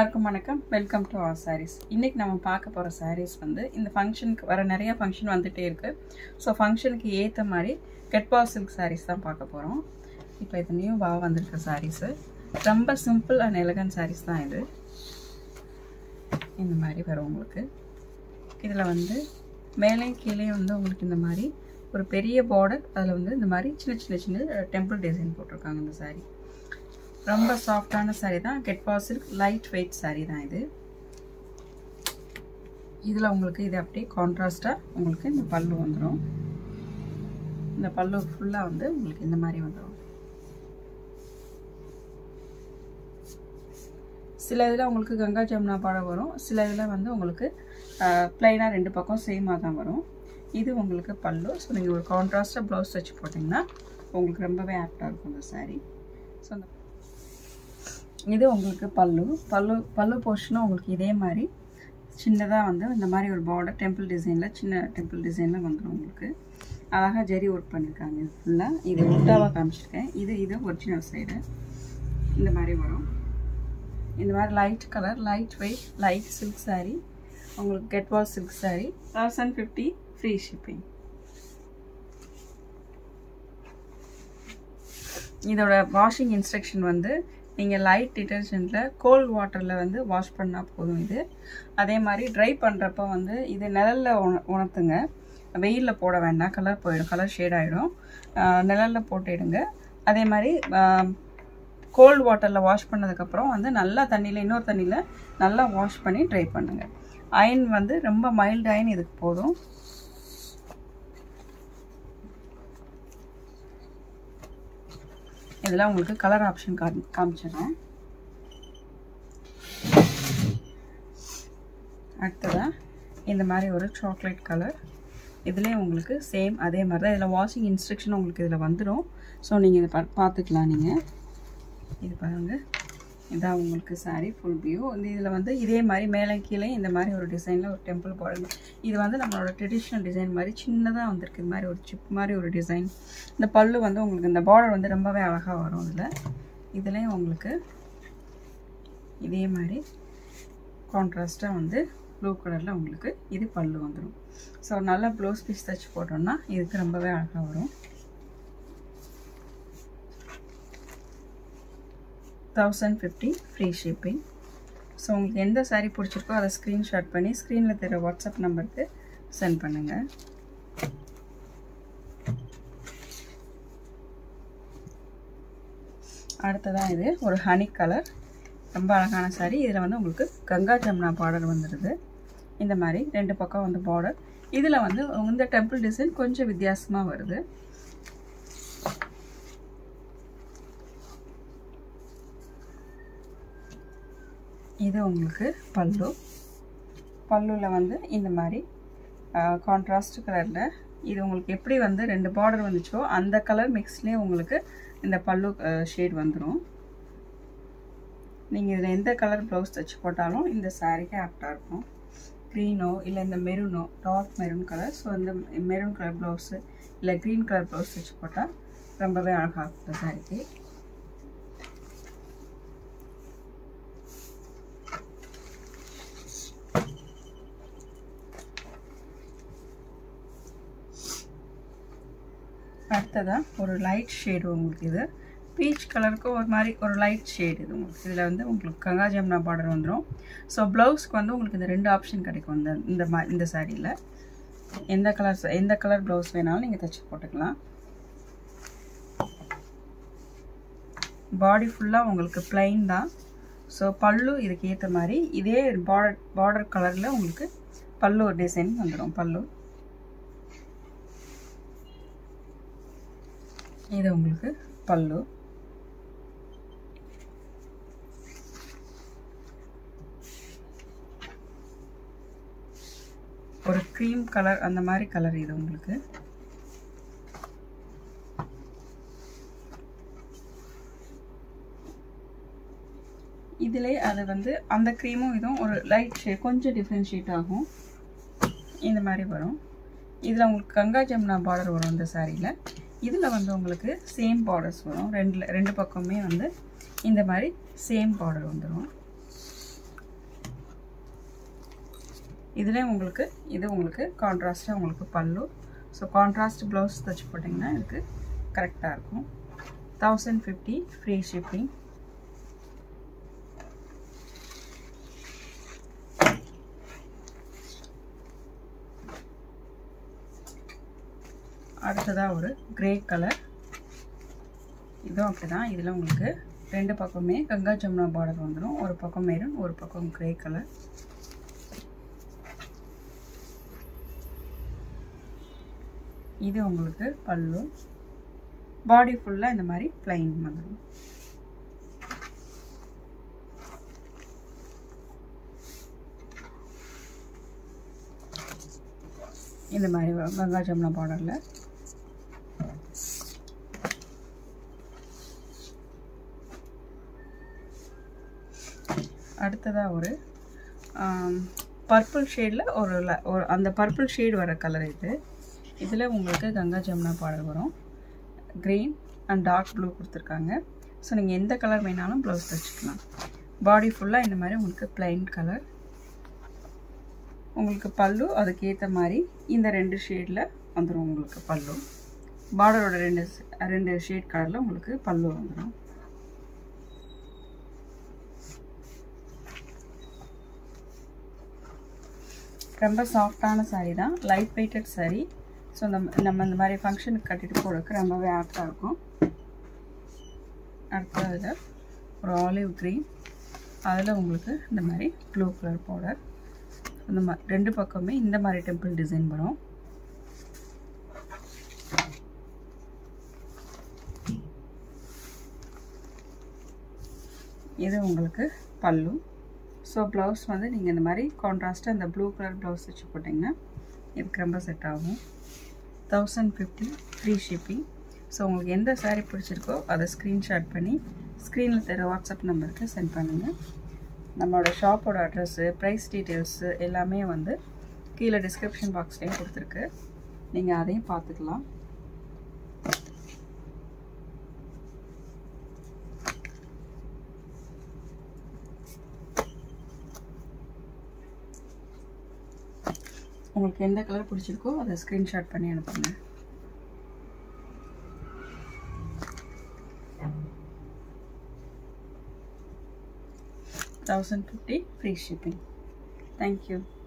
எல்லாருக்கும் வணக்கம் welcome to our saris இன்றைக்கி நம்ம பார்க்க போகிற சாரீஸ் வந்து இந்த ஃபங்க்ஷனுக்கு வர நிறைய ஃபங்க்ஷன் வந்துகிட்டே இருக்குது ஸோ ஃபங்க்ஷனுக்கு ஏற்ற மாதிரி கெட்பா சில்க் சாரீஸ் தான் பார்க்க போகிறோம் இப்போ இது நியூ வா வந்திருக்க சாரீஸு ரொம்ப சிம்பிள் அண்ட் எலகன்ட் சாரீஸ் தான் இது இந்த மாதிரி வரும் உங்களுக்கு இதில் வந்து மேலே கீழே வந்து உங்களுக்கு இந்த மாதிரி ஒரு பெரிய பார்டர் அதில் வந்து இந்த மாதிரி சின்ன சின்ன சின்ன டெம்பிள் டிசைன் போட்டிருக்காங்க இந்த சாரீ ரொம்ப சாஃப்டான சாரீ தான் கெட் சில்க் லைட் வெயிட் சாரீ தான் இது இதில் உங்களுக்கு இது அப்படியே கான்ட்ராஸ்டாக உங்களுக்கு இந்த பல்லு வந்துடும் இந்த பல்லு ஃபுல்லாக வந்து உங்களுக்கு இந்த மாதிரி வந்துடும் சில இதில் உங்களுக்கு கங்கா ஜமுனா பாடம் வரும் சில இதில் வந்து உங்களுக்கு ப்ளைனாக ரெண்டு பக்கம் சேமாக தான் வரும் இது உங்களுக்கு பல்லு ஸோ நீங்கள் ஒரு கான்ட்ராஸ்டாக ப்ளவுஸ் வச்சு போட்டிங்கன்னா உங்களுக்கு ரொம்பவே ஆப்டாக இருக்கும் இந்த சாரீ ஸோ அந்த இது உங்களுக்கு பல்லு பல்லு பல்லு போர்ஷனும் உங்களுக்கு இதே மாதிரி சின்னதாக வந்து இந்த மாதிரி ஒரு பார்டர் டெம்பிள் டிசைனில் சின்ன டெம்பிள் டிசைனில் வந்துடும் உங்களுக்கு அழகாக ஜெரி ஒர்க் பண்ணியிருக்காங்க இது ஃபுல்லாக இது உட்டாவாக காமிச்சிருக்கேன் இது இது ஒரிஜினல் சைடு இந்த மாதிரி வரும் இந்த மாதிரி light colour light weight light silk sari உங்களுக்கு கெட் wash silk sari thousand fifty free shipping இதோட வாஷிங் இன்ஸ்ட்ரக்ஷன் வந்து நீங்கள் லைட் டிட்டர்ஜென்ட்டில் கோல்ட் வாட்டரில் வந்து வாஷ் பண்ணால் போதும் இது அதே மாதிரி ட்ரை பண்ணுறப்ப வந்து இது நிழலில் உண உணர்த்துங்க வெயிலில் போட வேண்டாம் கலர் போயிடும் கலர் ஷேட் ஆகிடும் நிழலில் போட்டுடுங்க அதே மாதிரி கோல்ட் வாட்டரில் வாஷ் பண்ணதுக்கப்புறம் வந்து நல்லா தண்ணியில் இன்னொரு தண்ணியில் நல்லா வாஷ் பண்ணி ட்ரை பண்ணுங்கள் அயன் வந்து ரொம்ப மைல்டு அயன் இதுக்கு போதும் இதில் உங்களுக்கு கலர் ஆப்ஷன் காமி காமிச்சிடுறேன் அடுத்ததாக இந்த மாதிரி ஒரு சாக்லேட் கலர் இதுலேயே உங்களுக்கு சேம் அதே மாதிரி தான் இதில் வாஷிங் இன்ஸ்ட்ரக்ஷன் உங்களுக்கு இதில் வந்துடும் ஸோ நீங்கள் இதை பா பார்த்துக்கலாம் நீங்கள் இது பாருங்கள் இதான் உங்களுக்கு சாரீ ஃபுல் வியூ இந்த இதில் வந்து இதே மாதிரி மேலே கீழே இந்த மாதிரி ஒரு டிசைனில் ஒரு டெம்பிள் பார்டர் இது வந்து நம்மளோட ட்ரெடிஷ்னல் டிசைன் மாதிரி சின்னதாக வந்திருக்கு இது மாதிரி ஒரு சிப் மாதிரி ஒரு டிசைன் இந்த பல்லு வந்து உங்களுக்கு இந்த பார்டர் வந்து ரொம்பவே அழகாக வரும் இதில் இதுலேயும் உங்களுக்கு இதே மாதிரி கான்ட்ராஸ்ட்டாக வந்து ப்ளூ கலரில் உங்களுக்கு இது பல்லு வந்துடும் ஸோ நல்லா ப்ளவுஸ் பீஸ் தைச்சி போட்டோம்னா இதுக்கு ரொம்பவே அழகாக வரும் thousand fifty free shipping so உங்களுக்கு எந்த சாரீ பிடிச்சிருக்கோ அதை ஸ்க்ரீன்ஷாட் பண்ணி ஸ்க்ரீனில் தெரிய வாட்ஸ்அப் நம்பருக்கு சென்ட் பண்ணுங்கள் அடுத்ததாக இது ஒரு ஹனி கலர் ரொம்ப அழகான சாரீ இதில் வந்து உங்களுக்கு கங்கா ஜமுனா பார்டர் வந்துடுது இந்த மாதிரி ரெண்டு பக்கம் வந்து பார்டர் இதில் வந்து இந்த டெம்பிள் டிசைன் கொஞ்சம் வித்தியாசமாக வருது இது உங்களுக்கு பல்லு பல்லுவில் வந்து இந்த மாதிரி கான்ட்ராஸ்ட் கலரில் இது உங்களுக்கு எப்படி வந்து ரெண்டு பார்டர் வந்துச்சோ அந்த கலர் மிக்ஸ்லேயே உங்களுக்கு இந்த பல்லு ஷேட் வந்துடும் நீங்கள் இதில் எந்த கலர் ப்ளவுஸ் தைச்சி போட்டாலும் இந்த சாரீக்கு ஆப்டாக இருக்கும் க்ரீனோ இல்லை இந்த மெரூனோ டார்க் மெரூன் கலர் ஸோ இந்த மெரூன் கலர் ப்ளவுஸு இல்லை க்ரீன் கலர் ப்ளவுஸ் தைச்சி போட்டால் ரொம்பவே அழகாக இருக்கும் இந்த சாரீக்கு அடுத்ததாக ஒரு லைட் ஷேடு உங்களுக்கு இது பீச் கலருக்கு ஒரு மாதிரி ஒரு லைட் ஷேடு இது உங்களுக்கு இதில் வந்து உங்களுக்கு கங்கா ஜமுனா பார்டர் வந்துடும் ஸோ ப்ளவுஸ்க்கு வந்து உங்களுக்கு இந்த ரெண்டு ஆப்ஷன் கிடைக்கும் இந்த இந்த மா இந்த சாரியில் எந்த கலர் எந்த கலர் ப்ளவுஸ் வேணாலும் நீங்கள் தைச்சி போட்டுக்கலாம் பாடி ஃபுல்லாக உங்களுக்கு பிளைன் தான் ஸோ பல்லு இதுக்கு ஏற்ற மாதிரி இதே பார்டர் பார்டர் கலரில் உங்களுக்கு பல்லு ஒரு டிசைன் வந்துடும் பல்லு இது உங்களுக்கு பல்லு ஒரு க்ரீம் கலர் அந்த மாதிரி கலர் இது உங்களுக்கு இதிலே அது வந்து அந்த க்ரீமும் இதுவும் ஒரு லைட் ஷேட் கொஞ்சம் டிஃப்ரென்ஷியேட் ஆகும் இந்த மாதிரி வரும் இதில் உங்களுக்கு கங்கா ஜமுனா பார்டர் வரும் இந்த சாரியில் இதில் வந்து உங்களுக்கு சேம் பார்டர்ஸ் வரும் ரெண்டில் ரெண்டு பக்கமே வந்து இந்த மாதிரி சேம் பார்டர் வந்துடும் இதில் உங்களுக்கு இது உங்களுக்கு கான்ட்ராஸ்ட்டாக உங்களுக்கு பல்லு ஸோ கான்ட்ராஸ்ட் ப்ளவுஸ் தைச்சி போட்டிங்கன்னா இதுக்கு கரெக்டாக இருக்கும் தௌசண்ட் ஃபிஃப்டி ஃப்ரீ ஷிப்பிங் அடுத்ததாக ஒரு கிரே கலர் இதுவும் அப்படி தான் இதில் உங்களுக்கு ரெண்டு பக்கமே கங்கா ஜமுனா பார்டர் வந்துடும் ஒரு பக்கம் மெரூன் ஒரு பக்கம் கிரே கலர் இது உங்களுக்கு பல்லு பாடி ஃபுல்லாக இந்த மாதிரி பிளைன் வந்துடும் இந்த மாதிரி வரும் கங்கா ஜமுனா பார்டரில் அடுத்ததாக ஒரு பர்பிள் ஷேடில் ஒரு ல- ஒரு அந்த பர்பிள் ஷேட் வர கலர் இது இதில் உங்களுக்கு கங்கா ஜமுனா பார்டர் வரும் க்ரீன் அண்ட் டார்க் ப்ளூ கொடுத்துருக்காங்க ஸோ நீங்கள் எந்த கலர் வேணாலும் ப்ளவுஸ் தைச்சிக்கலாம் பாடி ஃபுல்லாக இந்த மாதிரி உங்களுக்கு plain கலர் உங்களுக்கு பல்லு அதுக்கேற்ற மாதிரி இந்த ரெண்டு ஷேடில் வந்துடும் உங்களுக்கு பல்லு பார்டரோட ரெண்டு ஸ்- ரெண்டு ஷேட் கலரில் உங்களுக்கு பல்லு வந்துடும் ரொம்ப சாஃப்டான saree தான் லைட் வெயிட்டட் saree ஸோ நம்ம நம்ம இந்த மாதிரி ஃபங்க்ஷனுக்கு கட்டிட்டு போகிறதுக்கு ரொம்பவே ஆப்டாக இருக்கும் அடுத்ததில் ஒரு ஆலிவ் க்ரீன் அதில் உங்களுக்கு இந்த மாதிரி ப்ளூ கலர் பவுடர் இந்த மாதிரி ரெண்டு பக்கமே இந்த மாதிரி டெம்பிள் டிசைன் வரும் இது உங்களுக்கு பல்லு ஸோ ப்ளவுஸ் வந்து நீங்கள் இந்த மாதிரி கான்ட்ராஸ்ட்டாக இந்த ப்ளூ கலர் ப்ளவுஸ் வச்சு போட்டிங்கன்னா இதுக்கு ரொம்ப செட் ஆகும் thousand fifty free shipping so உங்களுக்கு எந்த saree பிடிச்சிருக்கோ அதை ஸ்க்ரீன்ஷாட் பண்ணி ஸ்க்ரீனில் தர வாட்ஸ்அப் நம்பருக்கு சென்ட் பண்ணுங்கள் நம்மளோட ஷாப்போட அட்ரஸ்ஸு ப்ரைஸ் டீட்டெயில்ஸு எல்லாமே வந்து கீழே டிஸ்கிரிப்ஷன் பாக்ஸ்லேயும் கொடுத்துருக்கு நீங்கள் அதையும் பார்த்துக்கலாம் உங்களுக்கு எந்த கலர் பிடிச்சிருக்கோ அதை ஸ்க்ரீன்ஷாட் பண்ணி அனுப்புங்க thousand fifty free shipping thank you